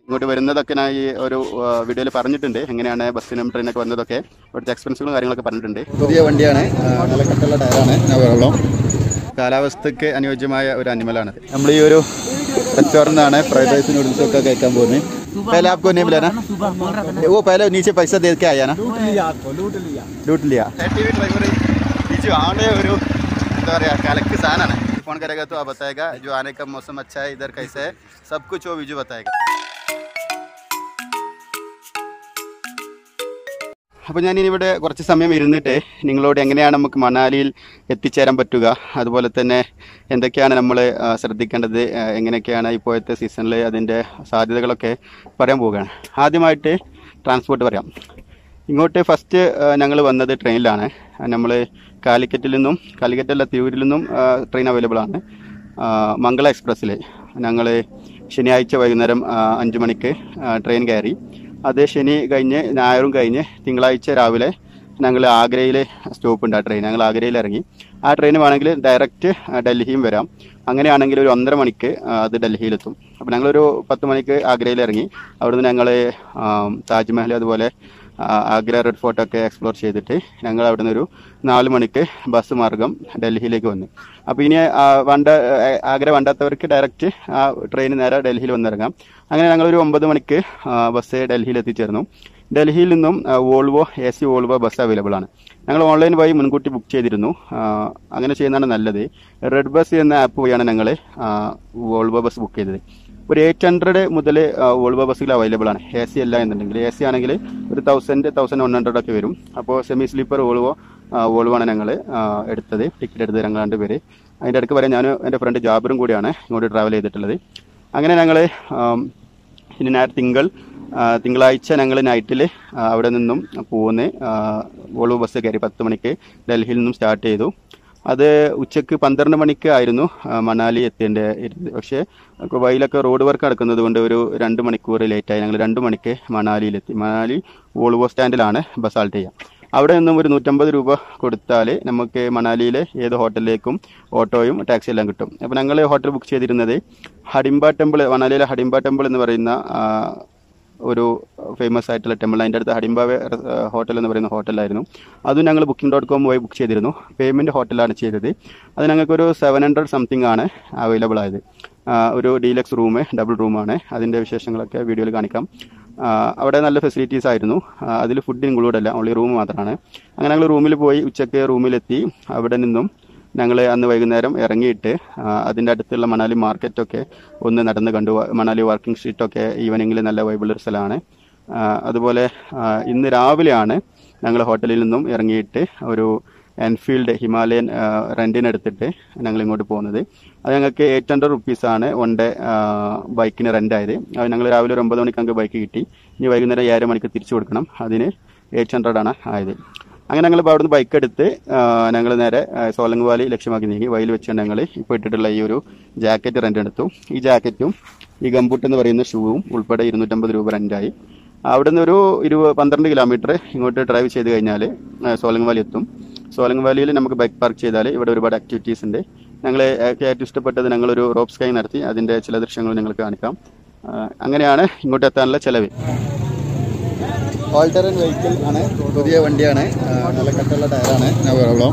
ഇങ്ങോട്ട് വരുന്നതൊക്കെ ഞാൻ ഈ ഒരു വീഡിയോയിൽ പറഞ്ഞിട്ടുണ്ട് എങ്ങനെയാണ് ബസ്സിനും ട്രെയിനൊക്കെ വന്നതൊക്കെ ഇവിടുത്തെ എക്സ്പെൻസുകളും കാര്യങ്ങളൊക്കെ പറഞ്ഞിട്ടുണ്ട് പുതിയ വണ്ടിയാണ് നല്ല കട്ടുള്ള ടയറാണ് നവറോളം കാലാവസ്ഥയ്ക്ക് അനുയോജ്യമായ ഒരു അനിമലാണ് നമ്മൾ ഈ ഒരു റെസ്റ്റോറൻ്റ് ആണ് ഫ്രൈഡ് റൈസ് നൂഡിൽസ് ഒക്കെ കഴിക്കാൻ പോകുന്നത് पहले आपको नहीं मिला ना वो पहले नीचे पैसा दे के आया ना लूट लिया बीजू आने ഒരു എന്താ പറയാ കലക്ക് സാധനമാണ് फोन करेगा तो आप बताएगा जो आने का मौसम अच्छा है इधर कैसे है सब कुछ वो बीजू बताएगा അപ്പോൾ ഞാൻ ഇനി ഇവിടെ കുറച്ച് സമയം ഇരുന്നിട്ട് നിങ്ങളോട് എങ്ങനെയാണ് നമുക്ക് മണാലിയിൽ എത്തിച്ചേരാൻ പറ്റുക അതുപോലെ തന്നെ എന്തൊക്കെയാണ് നമ്മൾ ശ്രദ്ധിക്കേണ്ടത് ആ, എങ്ങനെയൊക്കെയാണ് ഇപ്പോഴത്തെ സീസണിൽ അതിൻ്റെ സാധ്യതകളൊക്കെ പറയാൻ പോവുകയാണ് ആദ്യമായിട്ട് ട്രാൻസ്പോർട്ട് പറയാം ഇങ്ങോട്ട് ഫസ്റ്റ് ഞങ്ങൾ വന്നത് ട്രെയിനിലാണ് നമ്മൾ കാലിക്കറ്റിൽ നിന്നും കാലിക്കറ്റല്ല തിരൂരിൽ നിന്നും ട്രെയിൻ അവൈലബിൾ ആണ് ആ, മംഗള എക്സ്പ്രസ്സിൽ ഞങ്ങൾ ശനിയാഴ്ച വൈകുന്നേരം ആ, അഞ്ച് മണിക്ക് ആ, ട്രെയിൻ കയറി അത് ശനി കഴിഞ്ഞ് ഞായറും കഴിഞ്ഞ് തിങ്കളാഴ്ച രാവിലെ ഞങ്ങൾ ആഗ്രയിൽ സ്റ്റോപ്പ് ഉണ്ട് ആ ട്രെയിൻ ഞങ്ങൾ ആഗ്രയിൽ ഇറങ്ങി ആ ട്രെയിൻ വേണമെങ്കിൽ ഡയറക്റ്റ് ഡൽഹിയും വരാം അങ്ങനെയാണെങ്കിൽ ഒരു ഒന്നര മണിക്ക് ആ, അത് ഡൽഹിയിലെത്തും അപ്പോൾ ഞങ്ങളൊരു പത്ത് മണിക്ക് ആഗ്രയിൽ ഇറങ്ങി അവിടുന്ന് ഞങ്ങൾ താജ്മഹൽ അതുപോലെ ആ, ആഗ്ര റെഡ് ഫോർട്ട് ഒക്കെ എക്സ്പ്ലോർ ചെയ്തിട്ട് ഞങ്ങൾ അവിടുന്ന് ഒരു നാല് മണിക്ക് ബസ് മാർഗം ഡൽഹിയിലേക്ക് വന്നു അപ്പോൾ ഇനി ആ, വണ്ട ആ, ആഗ്ര വണ്ടാത്തവർക്ക് ഡയറക്റ്റ് ആ ട്രെയിൻ നേരെ ഡൽഹിയിൽ വന്നിറങ്ങാം അങ്ങനെ ഞങ്ങളൊരു ഒമ്പത് മണിക്ക് ആ, ബസ് ഡൽഹിയിൽ എത്തിച്ചേർന്നു ഡൽഹിയിൽ നിന്നും ആ, Volvo A C Volvo bus available ആണ് ഞങ്ങൾ ഓൺലൈൻ വഴി മുൻകൂട്ടി ബുക്ക് ചെയ്തിരുന്നു ആ, അങ്ങനെ ചെയ്യുന്നതാണ് നല്ലത് റെഡ് ബസ് എന്ന ആപ്പ് വഴിയാണ് ഞങ്ങൾ വോൾവോ ബസ് ബുക്ക് ചെയ്തത് ഒരു എയ്റ്റ് ഹൺഡ്രഡ് മുതൽ വോൾവോ ബസ്സുകൾ അവൈലബിൾ ആണ് എ സി അല്ല എന്നുണ്ടെങ്കിൽ എ സി ആണെങ്കിൽ ഒരു തൗസൻഡ് തൗസൻഡ് വൺ ഹൺഡ്രഡ് ഒക്കെ വരും അപ്പോൾ സെമി സ്ലീപ്പർ വോൾവോ വോൾവോ ആണ് ഞങ്ങൾ എടുത്തത് ടിക്കറ്റ് എടുത്തത് ഞങ്ങൾ രണ്ടുപേര് അതിൻ്റെ അടുക്ക് വരെ ഞാനും എൻ്റെ ഫ്രണ്ട് ജാബിറും കൂടിയാണ് ഇങ്ങോട്ട് ട്രാവൽ ചെയ്തിട്ടുള്ളത് അങ്ങനെ ഞങ്ങൾ ഇനി നേരെ തിങ്കൾ ആ, തിങ്കളാഴ്ച ഞങ്ങൾ നൈറ്റിൽ അവിടെ നിന്നും പോകുന്ന വോൾവോ ബസ് കയറി പത്ത് മണിക്ക് ഡൽഹിയിൽ നിന്നും സ്റ്റാർട്ട് ചെയ്തു അത് ഉച്ചക്ക് പന്ത്രണ്ട് മണിക്ക് ആയിരുന്നു ആ, മണാലി എത്തേണ്ട ഇരുന്നത് പക്ഷേ ഒക്കെ വഴിയിലൊക്കെ റോഡ് വർക്ക് നടക്കുന്നത് കൊണ്ട് ഒരു രണ്ട് മണിക്കൂർ ലേറ്റായി ഞങ്ങൾ രണ്ട് മണിക്ക് മണാലിയിലെത്തി മണാലി വോൾവോ സ്റ്റാൻഡിലാണ് ബസ് ആൾട്ട് ചെയ്യുക അവിടെ നിന്നും ഒരു നൂറ്റമ്പത് രൂപ കൊടുത്താൽ നമുക്ക് മണാലിയിലെ ഏത് ഹോട്ടലിലേക്കും ഓട്ടോയും ടാക്സി എല്ലാം കിട്ടും അപ്പോൾ ഞങ്ങൾ ഹോട്ടൽ ബുക്ക് ചെയ്തിരുന്നത് ഹഡിംബ ടെമ്പിൾ മണാലിയിലെ ഹഡിംബ ടെമ്പിൾ എന്ന് പറയുന്ന ആ, ഒരു ഫേമസ് ആയിട്ടുള്ള ടെമ്പിൾ അതിൻ്റെ അടുത്ത് ഹഡിംബ ഹോട്ടൽ എന്ന് പറയുന്ന ഹോട്ടലായിരുന്നു അതും ഞങ്ങൾ ബുക്കിംഗ് ഡോട്ട് കോം വഴി ബുക്ക് ചെയ്തിരുന്നു പേയ്മെൻറ്റ് ഹോട്ടലാണ് ചെയ്തത് അത് ഞങ്ങൾക്കൊരു സെവൻ ഹൺഡ്രഡ് സംതിങ് ആണ് അവൈലബിൾ ആയത് ആ, ഒരു ഡീലക്സ് റൂം ഡബിൾ റൂമാണ് അതിൻ്റെ വിശേഷങ്ങളൊക്കെ വീഡിയോയിൽ കാണിക്കാം ആ, അവിടെ നല്ല ഫെസിലിറ്റീസ് ആയിരുന്നു അതിൽ ഫുഡ് ഇൻക്ലൂഡ് അല്ല ഓൺലി റൂം മാത്രമാണ് അങ്ങനെ ഞങ്ങൾ റൂമിൽ പോയി ഉച്ചയ്ക്ക് റൂമിലെത്തി അവിടെ നിന്നും ഞങ്ങൾ അന്ന് വൈകുന്നേരം ഇറങ്ങിയിട്ട് ആ, അതിൻ്റെ അടുത്തുള്ള മണാലി മാർക്കറ്റൊക്കെ ഒന്ന് നടന്ന് കണ്ടു മണാലി വർക്കിംഗ് സ്ട്രീറ്റൊക്കെ ഈവനിങ്ങിൽ നല്ല വൈബിളൊരു സ്ഥലമാണ് ആ, അതുപോലെ ആ, ഇന്ന് രാവിലെയാണ് ഞങ്ങൾ ഹോട്ടലിൽ നിന്നും ഇറങ്ങിയിട്ട് ഒരു എൻഫീൽഡ് ഹിമാലയൻ ആ, റെൻറ്റിനെടുത്തിട്ട് ഞങ്ങൾ ഇങ്ങോട്ട് പോകുന്നത് അത് ഞങ്ങൾക്ക് എയ്റ്റ് ഹൺഡ്രഡ് റുപ്പീസാണ് വൺ ഡേ ബൈക്കിന് റെൻ്റ് ആയത് അത് ഞങ്ങൾ രാവിലെ ഒരു ഒമ്പത് മണിക്ക് ഞങ്ങൾക്ക് ബൈക്ക് കിട്ടി ഇനി വൈകുന്നേരം ഏഴര മണിക്ക് തിരിച്ചു കൊടുക്കണം അതിന് എയ്റ്റ് ഹൺഡ്രഡ് ആണ് ആയത് അങ്ങനെ ഞങ്ങൾ ഇപ്പോൾ അവിടുന്ന് ബൈക്ക് എടുത്ത് ഞങ്ങൾ നേരെ ആ, സോലങ് വാലി ലക്ഷ്യമാക്കി നീങ്ങി വയൽ വെച്ചാണ് ഞങ്ങൾ ഇപ്പോൾ ഇട്ടിട്ടുള്ള ഈ ഒരു ജാക്കറ്റ് റെൻ്റ് എടുത്തു ഈ ജാക്കറ്റും ഈ ഗംബൂട്ട് എന്ന് പറയുന്ന ഷൂവും ഉൾപ്പെടെ ഇരുന്നൂറ്റമ്പത് രൂപ റെൻ്റായി അവിടുന്ന് ഒരു ഇരുപത് പന്ത്രണ്ട് കിലോമീറ്റർ ഇങ്ങോട്ട് ഡ്രൈവ് ചെയ്ത് കഴിഞ്ഞാൽ സോലങ് വാലി എത്തും സോലങ് വാലിയിൽ നമുക്ക് ബൈക്ക് പാർക്ക് ചെയ്താൽ ഇവിടെ ഒരുപാട് ആക്ടിവിറ്റീസ് ഉണ്ട് ഞങ്ങൾ ഏറ്റവും ഇഷ്ടപ്പെട്ടത് ഞങ്ങളൊരു റോപ്പ് സ്കൈ നടത്തി അതിൻ്റെ ചില ദൃശ്യങ്ങൾ നിങ്ങൾക്ക് കാണിക്കാം ആ, അങ്ങനെയാണ് ഇങ്ങോട്ട് എത്താനുള്ള ചിലവ് ഓൾട്ടറൻ വെഹിക്കിൾ ആണ് പുതിയ വണ്ടിയാണ് ആ, നല്ല കട്ടുള്ള ടയറാണ് നവറോളം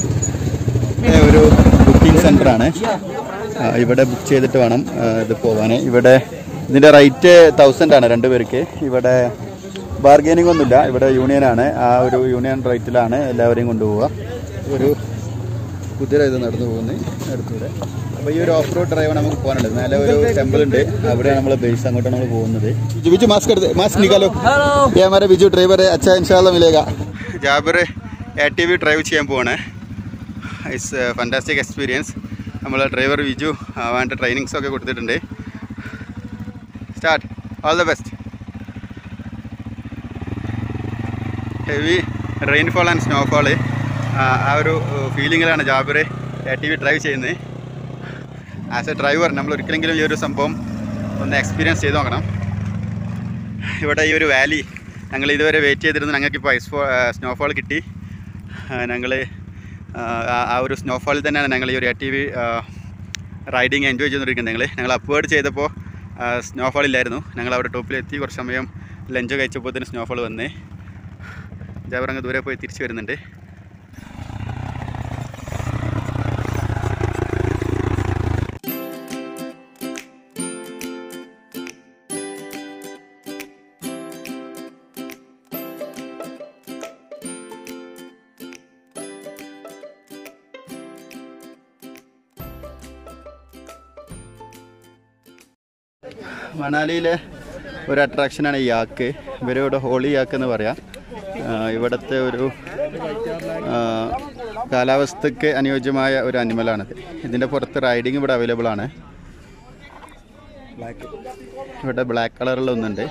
ഒരു ബുക്കിംഗ് സെൻ്റർ ആണ് ആ, ഇവിടെ ബുക്ക് ചെയ്തിട്ട് വേണം ആ, ഇത് പോകാൻ ഇവിടെ ഇതിൻ്റെ റേറ്റ് തൗസൻഡ് ആണ് രണ്ട് പേർക്ക് ഇവിടെ ബാർഗൈനിങ് ഒന്നുമില്ല ഇവിടെ യൂണിയനാണ് ആ ഒരു യൂണിയൻ റേറ്റിലാണ് എല്ലാവരെയും കൊണ്ടുപോവുക ഒരു കുതിര ഇത് നടന്നു പോകുന്നത് അടുത്തൂടെ അപ്പോൾ ഈ ഒരു ഓഫ് റോഡ് ഡ്രൈവ് നമുക്ക് പോകാനുള്ളത് മേലെ ഒരു ടെമ്പിൾ ഉണ്ട് അവിടെ നമ്മൾ ബേസ് അങ്ങോട്ടാണ് നമ്മൾ പോകുന്നത് ബിജു ബിജു മാസ്ക് എടുത്ത് മാസ്ക് നിക്കാലോ ये हमारे बिजू ड्राइवर है अच्छा इंशाल्लाह मिलेगा Jabir A T V drive ചെയ്യാൻ പോവാണ് ഇറ്റ്സ് ഫാൻറ്റാസ്റ്റിക് എക്സ്പീരിയൻസ് നമ്മൾ ഡ്രൈവർ വിജു ആ, വേണ്ട ട്രെയിനിങ്സ് ഒക്കെ കൊടുത്തിട്ടുണ്ട് start all the best heavy rainfall and snowfall ആ ഒരു ഫീലിങ്ങിലാണ് Jabir A T V drive ചെയ്യുന്നത് ആസ് എ ഡ്രൈവർ നമ്മൾ ഒരിക്കലെങ്കിലും ഈ ഒരു സംഭവം ഒന്ന് എക്സ്പീരിയൻസ് ചെയ്ത് നോക്കണം ഇവിടെ ഈ ഒരു വാലി ഞങ്ങൾ ഇതുവരെ വെയിറ്റ് ചെയ്തിരുന്നു ഞങ്ങൾക്ക് ഇപ്പോൾ ഐസ് ഫോ സ്നോഫോൾ കിട്ടി ഞങ്ങൾ ആ ഒരു സ്നോഫോളിൽ തന്നെയാണ് ഞങ്ങൾ ഈ ഒരു A T V riding enjoy ചെയ്തുകൊണ്ടിരിക്കുന്നത് ഞങ്ങൾ ഞങ്ങൾ അപ്വേർഡ് ചെയ്തപ്പോൾ സ്നോഫാൾ ഇല്ലായിരുന്നു ഞങ്ങൾ അവിടെ ടോപ്പിലെത്തി കുറച്ച് സമയം ലഞ്ച് കഴിച്ചപ്പോൾ തന്നെ സ്നോഫാൾ വന്നേ ജാബർ അങ്ങ് ദൂരെ പോയി തിരിച്ചു വരുന്നുണ്ട് മണാലിയിലെ ഒരു അട്രാക്ഷനാണ് ഈ യാക്ക് ഇവരിവിടെ ഹോളി യാക്ക് എന്ന് പറയാം ആ, ഇവിടുത്തെ ഒരു ആ, കാലാവസ്ഥയ്ക്ക് അനുയോജ്യമായ ഒരു അനിമലാണിത് ഇതിൻ്റെ പുറത്ത് റൈഡിങ് ഇവിടെ അവൈലബിൾ ആണ് ഇവിടെ ബ്ലാക്ക് കളറുള്ള ഒന്നുണ്ട്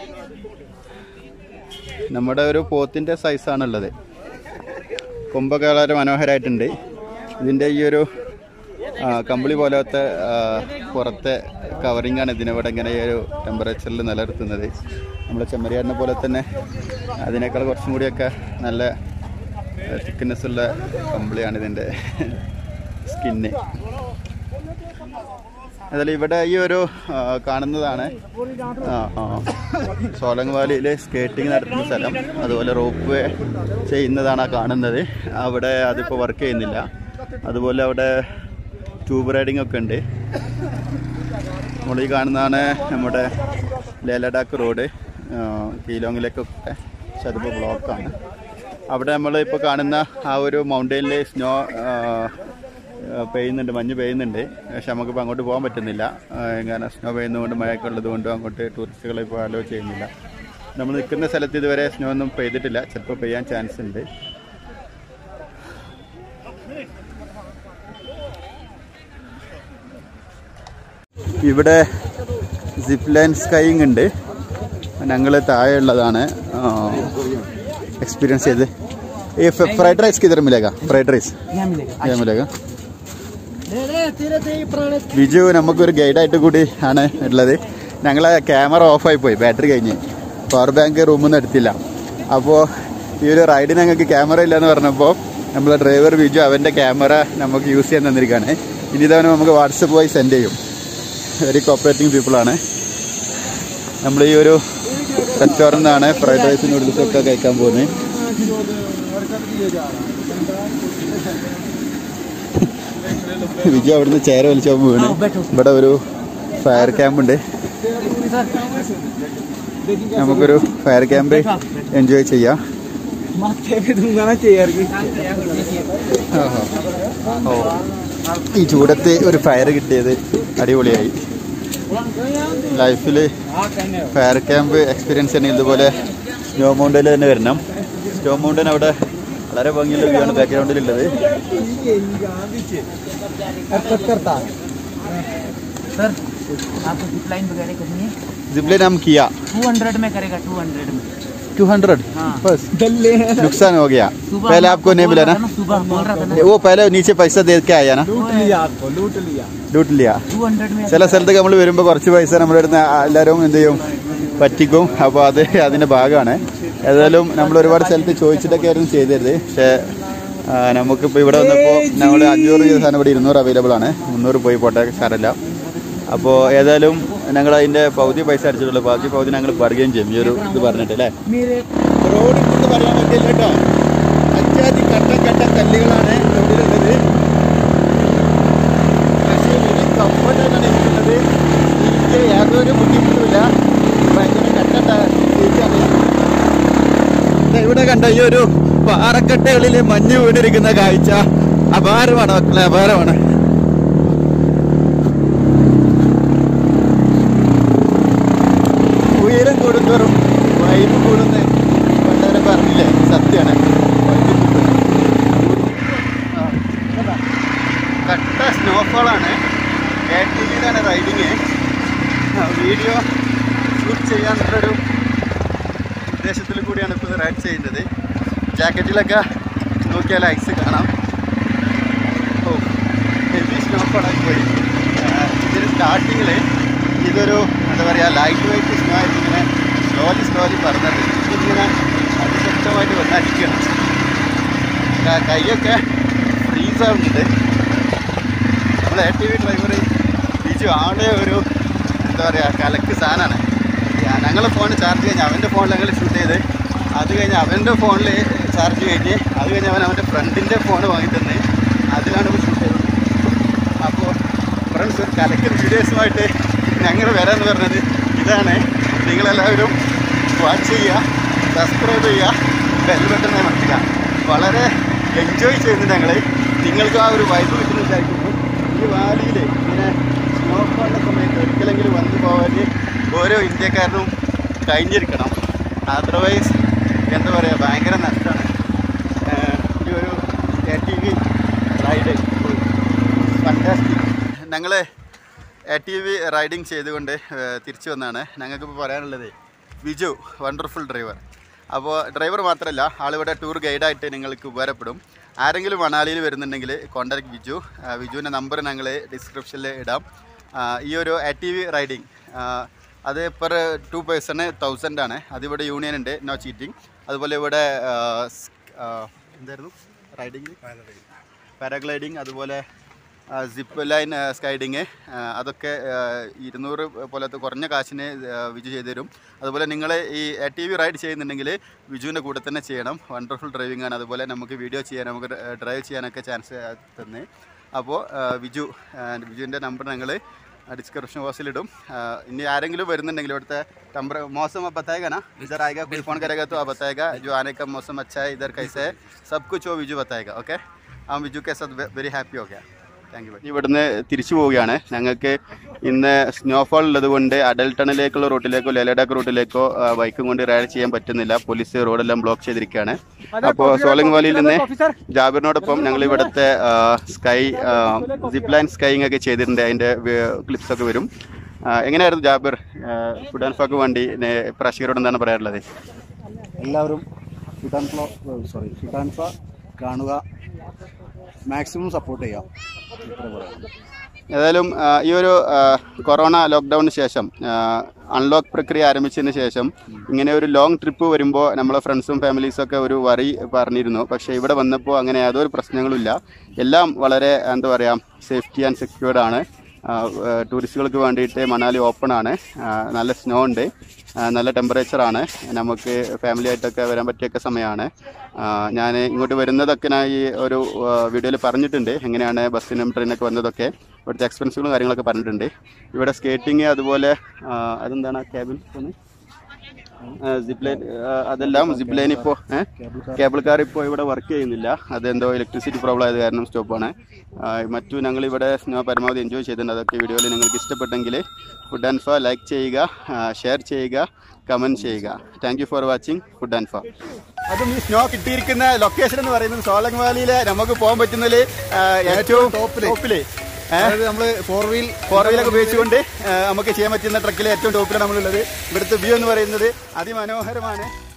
നമ്മുടെ ഒരു പോത്തിൻ്റെ സൈസാണുള്ളത് കൊമ്പൊക്കെ വളരെ മനോഹരമായിട്ടുണ്ട് ഇതിൻ്റെ ഈ ഒരു ആ, കമ്പിളി പോലത്തെ ആ, പുറത്തെ കവറിംഗ് ആണ് ഇതിനിവിടെ ഇങ്ങനെ ഈ ഒരു ടെമ്പറേച്ചറിൽ നിലനിർത്തുന്നത് നമ്മുടെ ചെമ്മരിയാടിനെ പോലെ തന്നെ അതിനേക്കാൾ കുറച്ചും കൂടിയൊക്കെ നല്ല തിക്നെസ് ഉള്ള കമ്പിളിയാണ് ഇതിൻ്റെ സ്കിന്ന് അതിൽ ഇവിടെ ഈ ഒരു ആ, കാണുന്നതാണ് ആ, ആ, സോലങ് വാലിയിൽ സ്കേറ്റിംഗ് നടത്തുന്ന സ്ഥലം അതുപോലെ റോപ്പ് വേ ചെയ്യുന്നതാണ് ആ കാണുന്നത് അവിടെ അതിപ്പോൾ വർക്ക് ചെയ്യുന്നില്ല അതുപോലെ അവിടെ ട്യൂബ് റൈഡിംഗ് ഒക്കെ ഉണ്ട് നമ്മൾ ഈ കാണുന്നതാണ് നമ്മുടെ ലേലഡാക്ക് റോഡ് കീലോങ്ങിലേക്കൊക്കെ പക്ഷെ അതിപ്പോൾ ബ്ലോക്കാണ് അവിടെ നമ്മൾ ഇപ്പോൾ കാണുന്ന ആ ഒരു മൗണ്ടൈനിൽ സ്നോ പെയ്യുന്നുണ്ട് മഞ്ഞ് പെയ്യുന്നുണ്ട് പക്ഷെ നമുക്കിപ്പോൾ അങ്ങോട്ട് പോകാൻ പറ്റുന്നില്ല ആ, ഇങ്ങനെ സ്നോ പെയ്യുന്നതുകൊണ്ട് മഴയൊക്കെ ഉള്ളതുകൊണ്ടും അങ്ങോട്ട് ടൂറിസ്റ്റുകളെ ഇപ്പോൾ അലോ ചെയ്യുന്നില്ല നമ്മൾ നിൽക്കുന്ന സ്ഥലത്ത് ഇതുവരെ സ്നോ ഒന്നും പെയ്തിട്ടില്ല ചിലപ്പോൾ പെയ്യാൻ ചാൻസ് ഉണ്ട് ഇവിടെ സിപ്പ് ലൈൻ സ്കൈയിങ് ഉണ്ട് ഞങ്ങൾ താഴെയുള്ളതാണ് എക്സ്പീരിയൻസ് ചെയ്ത് ഈ ഫ്രൈഡ് റൈസ് കിതർ മിലേगा ഫ്രൈഡ് റൈസ് यहाँ मिलेगा क्या मिलेगा ले ले तेरे ते पुराने ബിജു നമുക്കൊരു ഗൈഡായിട്ട് കൂടി ആണ് ഉള്ളത് ഞങ്ങളെ ക്യാമറ ഓഫായി പോയി ബാറ്ററി കഴിഞ്ഞ് പവർ ബാങ്ക് റൂമിൽ നിന്ന് എടുത്തില്ല അപ്പോൾ ഈ ഒരു റൈഡിന് ഞങ്ങൾക്ക് ക്യാമറ ഇല്ലയെന്ന് പറഞ്ഞപ്പോൾ നമ്മളെ ഡ്രൈവർ ബിജു അവൻ്റെ ക്യാമറ നമുക്ക് യൂസ് ചെയ്യാൻ തന്നിരിക്കുകയാണ് ഇനി ഇതവനെ നമുക്ക് വാട്സപ്പ് വഴി സെൻഡ് ചെയ്യും വെരി കോപ്പറേറ്റിംഗ് പീപ്പിളാണ് നമ്മൾ ഈ ഒരു റെസ്റ്റോറൻ്റാണ് ഫ്രൈഡ് റൈസ് നൂഡിൽസ് ഒക്കെ കഴിക്കാൻ പോകുന്നത് വിജു അവിടുന്ന് ചെയർ വലിച്ചാൽ വീണ് हाँ, बैठो ഇവിടെ ഒരു ഫയർ ക്യാമ്പ് ഉണ്ട് നമുക്കൊരു ഫയർ ക്യാമ്പ് എൻജോയ് ചെയ്യാം माथे पे दूंगा ना चेयर की ഓ ഈ ചൂടത്ത് ഒരു ഫയർ കിട്ടിയത് അടിപൊളിയായി ലൈഫിൽ ഫയർ ക്യാമ്പ് എക്സ്പീരിയൻസ് ചെയ്യണമെങ്കിൽ ഇതുപോലെ സ്നോ മൗണ്ടനിൽ തന്നെ വരണം സ്നോ മൗണ്ടൻ അവിടെ വളരെ ഭംഗിയുള്ള വ്യൂ ആണ് ബാക്ക്ഗ്രൗണ്ടിലുള്ളത് हरकत करता सर आपको जिप लाइन वगैरह करनी है जिपलाइन हम किया 200 में करेगा 200 में 200 हाँ। बस दल्ले नुकसान हो गया सुबह पहले हम आपको नहीं बोल मिला रहा ना था सुबह बोल रहा था ना वो पहले नीचे पैसा दे के आया ना लूट लिया आपको लूट लिया ലൂട്ട് लिया 200 में ചില സ്ഥലത്തൊക്കെ നമ്മൾ വരുമ്പോൾ കുറച്ച് പൈസ നമ്മുടെ അടുത്ത് എല്ലാവരും എന്ത് ചെയ്യും പറ്റിക്കും അപ്പോൾ അത് അതിൻ്റെ ഭാഗമാണ് ഏതായാലും നമ്മൾ ഒരുപാട് സ്ഥലത്ത് ചോദിച്ചിട്ടൊക്കെ ആയിരുന്നു ചെയ്തരുത് പക്ഷേ ആ, നമുക്കിപ്പോൾ ഇവിടെ വന്നപ്പോൾ ഞങ്ങൾ അഞ്ഞൂറ് രൂപ സാധനം ഇവിടെ ഇരുന്നൂറ് അവൈലബിൾ ആണ് മുന്നൂറ് പോയി പോട്ടെ സാരമില്ല അപ്പോൾ ഏതായാലും ഞങ്ങൾ അതിൻ്റെ പകുതി പൈസ അടിച്ചിട്ടുള്ളൂ ബാക്കി പകുതി ഞങ്ങൾ പറയുകയും ചെയ്യും ഈ ഒരു ഇത് പറഞ്ഞിട്ട് അല്ലേ मेरे റോഡ് കൊണ്ട് പറയാൻ പറ്റില്ല കേട്ടോ അത്യാധി കട്ട കട്ട കല്ലുകളാണ് റോഡിലുള്ളത് പക്ഷേ വലിയ കംഫർട്ടായിട്ടാണ് ഇരിക്കുന്നത് എനിക്ക് യാതൊരു ബുദ്ധിമുട്ടുമില്ല ഭയങ്കര കട്ട സീറ്റാണ് ദേ ഇവിടെ കണ്ട ഈ ഒരു പാറക്കെട്ടുകളിൽ മഞ്ഞ് വീണിരിക്കുന്ന കാഴ്ച അപാരമാണ് മക്കളെ അപാരമാണ് ഉയരം കൂടുന്തോറും വൈബ് കൂടുന്ന വളരെ പറഞ്ഞില്ലേ സത്യമാണ് വൈബ് കൂടും ആ, കണ്ടോ? കട്ട സ്നോഫോളാണ് എ ടി വിയിലാണ് റൈഡിങ് വീഡിയോ ഷൂട്ട് ചെയ്യാനുള്ളൊരു ഉദ്ദേശത്തിൽ കൂടിയാണ് ഇപ്പോൾ റൈഡ് ചെയ്യുന്നത് ജാക്കറ്റിലൊക്കെ നോക്കിയാൽ ഐസ് കാണാം ഓ ഹെവി സ്നോഫോളായി പോയി ഇതിന് സ്റ്റാർട്ടിങ്ങിൽ ഇതൊരു എന്താ പറയുക ലൈറ്റ് വെയിറ്റ് സ്നോ ആയിട്ട് ഇങ്ങനെ സ്ലോലി സ്ലോലി പറഞ്ഞത് ഇതിങ്ങനെ അതിശക്തമായിട്ട് വന്നടിക്കണം ക- കൈയൊക്കെ ഫ്രീസ് ആവുന്നുണ്ട് നമ്മൾ A T V driver Biju ആളെ ഒരു എന്താ പറയുക കലക്ക് സാധനമാണ് ഞങ്ങൾ ഫോൺ ചാർജ് കഴിഞ്ഞ് അവൻ്റെ ഫോണിൽ ഞങ്ങൾ ഷൂട്ട് ചെയ്ത് അത് കഴിഞ്ഞ് അവൻ്റെ ഫോണിൽ ചാർജ് കഴിഞ്ഞ് അത് കഴിഞ്ഞ് അവൻ അവൻ്റെ ഫ്രണ്ടിൻ്റെ ഫോൺ വാങ്ങി തന്നെ അതിലാണ് ഇപ്പോൾ ഷൂട്ട് ചെയ്തത് അപ്പോൾ ഫ്രണ്ട്സ് ഒരു കലക്കൻ വീഡിയോസുമായിട്ട് ഞങ്ങൾ വരാമെന്ന് പറഞ്ഞത് ഇതാണ് നിങ്ങളെല്ലാവരും വാച്ച് ചെയ്യുക സബ്സ്ക്രൈബ് ചെയ്യുക ബെൽ ബട്ടൺ അമർത്തുക വളരെ എൻജോയ് ചെയ്യുന്നുണ്ട് ഞങ്ങൾ നിങ്ങൾക്ക് ആ ഒരു വൈബ് കിട്ടുന്ന വിചാരിക്കുന്നു ഈ വാലിയിൽ ഇങ്ങനെ സ്നോഫോളിൻ്റെ സമയത്ത് ഒരിക്കലെങ്കിലും വന്നു പോകാൻ ഓരോ ഇന്ത്യക്കാരനും കഴിഞ്ഞിരിക്കണം അതർവൈസ് എന്താ പറയുക ഭയങ്കര നഷ്ടമാണ് ഈ ഒരു A T V ride fantastic ഞങ്ങൾ എ ടി വി റൈഡിങ് ചെയ്തുകൊണ്ട് ഏഹ്, തിരിച്ചു വന്നാണ് ഞങ്ങൾക്കിപ്പോൾ പറയാനുള്ളത് വിജു വണ്ടർഫുൾ ഡ്രൈവർ അപ്പോൾ ഡ്രൈവർ മാത്രമല്ല ആളിവിടെ ടൂർ ഗൈഡായിട്ട് നിങ്ങൾക്ക് ഉപകാരപ്പെടും ആരെങ്കിലും മണാലിയിൽ വരുന്നുണ്ടെങ്കിൽ കോൺടാക്ട് വിജു ആ, വിജുവിൻ്റെ നമ്പർ ഞങ്ങൾ ഡിസ്ക്രിപ്ഷനിൽ ഇടാം ആ, ഈ ഒരു എ ടി വി റൈഡിങ് അത് പെർ ടു പേഴ്സണ് തൗസൻഡ് ആണ് അതിവിടെ യൂണിയൻ ഉണ്ട് നോ ചീറ്റിംഗ് അതുപോലെ ഇവിടെ ആ, സ്- ആ, എന്തായിരുന്നു റൈഡിങ് പാരാഗ്ലൈഡിങ് അതുപോലെ സിപ്പ് ലൈൻ സ്കൈഡിങ് അതൊക്കെ ആ, ഇരുന്നൂറ് പോലത്തെ കുറഞ്ഞ കാശിന് ആ, വിജു ചെയ്തു തരും അതുപോലെ നിങ്ങൾ ഈ ടി വി റൈഡ് ചെയ്യുന്നുണ്ടെങ്കിൽ വിജുവിൻ്റെ കൂടെ തന്നെ ചെയ്യണം വണ്ടർഫുൾ ഡ്രൈവിംഗ് ആണ് അതുപോലെ നമുക്ക് വീഡിയോ ചെയ്യാൻ നമുക്ക് ഡ്രൈവ് ചെയ്യാനൊക്കെ ചാൻസ് തന്നെ അപ്പോൾ ആ, വിജു ആ, വിജുവിൻ്റെ നമ്പർ ഞങ്ങൾ ഡിസ്ക്രിപ്ഷൻ ബോക്സിൽ ഇടും ആ, ഇനി ആരെങ്കിലും വരുന്നുണ്ടെങ്കിൽ ഇവിടുത്തെ ടെമ്പർ मौसम अब बताएगा ना इधर आएगा कोई फ़ोन करेगा तो आप बताएगा जो आने का मौसम अच्छा है इधर कैसे है सब कुछ वो विजू बताएगा ओके हम विजू के साथ वेरी हैप्पी हो गया താങ്ക് യു ഇവിടുന്ന് തിരിച്ചു പോവുകയാണ് ഞങ്ങൾക്ക് ഇന്ന് സ്നോഫോൾ ഉള്ളത് കൊണ്ട് അഡൽ ടണലിലേക്കുള്ള റൂട്ടിലേക്കോ ലേലഡാക്ക് റൂട്ടിലേക്കോ ആ, ബൈക്കും കൊണ്ട് റൈഡ് ചെയ്യാൻ പറ്റുന്നില്ല പോലീസ് റോഡെല്ലാം ബ്ലോക്ക് ചെയ്തിരിക്കുകയാണ് അപ്പോൾ സോളിംഗ് വാലിയിൽ നിന്ന് ജാബിറിനോടൊപ്പം ഞങ്ങൾ ഇവിടുത്തെ ആ, സ്കൈ സിപ്പ് ലൈൻ സ്കൈയിങ് ഒക്കെ ചെയ്തിട്ടുണ്ട് അതിൻ്റെ ക്ലിപ്സ് ഒക്കെ വരും ആ, എങ്ങനെയായിരുന്നു ജാബിർ ഫുഡ് ആൻഡ് ഫാക്ക് വേണ്ടി നെ- പ്രേക്ഷകരോട് എന്താണ് പറയാനുള്ളത് എല്ലാവരും ഫിഡാൻഫ സോറി ഫിഡാൻഫ കാണുക മാക്സിമം സപ്പോർട്ട് ചെയ്യാം ഇത്ര പറയാം ഏതായാലും ആ, ഈ ഒരു ആ, കൊറോണ ലോക്ക്ഡൗണിന് ശേഷം അൺലോക്ക് പ്രക്രിയ ആരംഭിച്ചതിന് ശേഷം ഇങ്ങനെ ഒരു ലോങ് ട്രിപ്പ് വരുമ്പോൾ നമ്മളെ ഫ്രണ്ട്സും ഫാമിലീസും ഒക്കെ ഒരു വറി പറഞ്ഞിരുന്നു പക്ഷേ ഇവിടെ വന്നപ്പോൾ അങ്ങനെ യാതൊരു പ്രശ്നങ്ങളുമില്ല എല്ലാം വളരെ എന്താ പറയുക സേഫ്റ്റി ആൻഡ് സെക്യൂർഡ് ആണ് ആ, ആ, ടൂറിസ്റ്റുകൾക്ക് വേണ്ടിയിട്ട് മണാലി ഓപ്പൺ ആണ് ആ, നല്ല സ്നോ ഉണ്ട് ആ, നല്ല ടെമ്പറേച്ചർ ആണ് നമുക്ക് ഫാമിലി ആയിട്ടൊക്കെ വരാൻ പറ്റിയൊക്കെ സമയമാണ് ഞാൻ ഇങ്ങോട്ട് വരുന്നതൊക്കെ ഞാൻ ഈ ഒരു വീഡിയോയിൽ പറഞ്ഞിട്ടുണ്ട് എങ്ങനെയാണ് ബസ്സിനും ട്രെയിനൊക്കെ വന്നതൊക്കെ ഇവിടുത്തെ എക്സ്പെൻസുകളും കാര്യങ്ങളൊക്കെ പറഞ്ഞിട്ടുണ്ട് ഇവിടെ സ്കേറ്റിംഗ് അതുപോലെ ആ, അതെന്താണ് ക്യാബിൻ സിപ്ലൈൻ അതെല്ലാം സിപ്ലൈൻ ഇപ്പോൾ കേബിൾ കാർ ഇപ്പോൾ ഇവിടെ വർക്ക് ചെയ്യുന്നില്ല അതെന്തോ ഇലക്ട്രിസിറ്റി പ്രോബ്ലം ആയത് കാരണം സ്റ്റോപ്പാണ് മറ്റു ഞങ്ങൾ ഇവിടെ സ്നോ പരമാവധി എൻജോയ് ചെയ്തിട്ടുണ്ട് അതൊക്കെ വീഡിയോയിൽ നിങ്ങൾക്ക് ഇഷ്ടപ്പെട്ടെങ്കിൽ ഫുഡ് ആൻഡ് ഫ ലൈക്ക് ചെയ്യുക ഷെയർ ചെയ്യുക കമൻറ്റ് ചെയ്യുക thank you for watching food and ഫ അതും ഈ സ്നോ കിട്ടിയിരിക്കുന്ന ലൊക്കേഷൻ എന്ന് പറയുന്നത് സോളങ് വാലിയിലെ നമുക്ക് പോകാൻ പറ്റുന്നതിൽ ഏറ്റവും ടോപ്പില് അതായത് നമ്മൾ ഫോർ വീൽ ഫോർ വീലൊക്കെ ഉപയോഗിച്ചുകൊണ്ട് ആ, നമുക്ക് ചെയ്യാൻ പറ്റുന്ന ട്രക്കിലെ ഏറ്റവും ടോപ്പിലാണ് നമ്മളുള്ളത് ഇവിടുത്തെ വ്യൂ എന്ന് പറയുന്നത് അതിമനോഹരമാണ്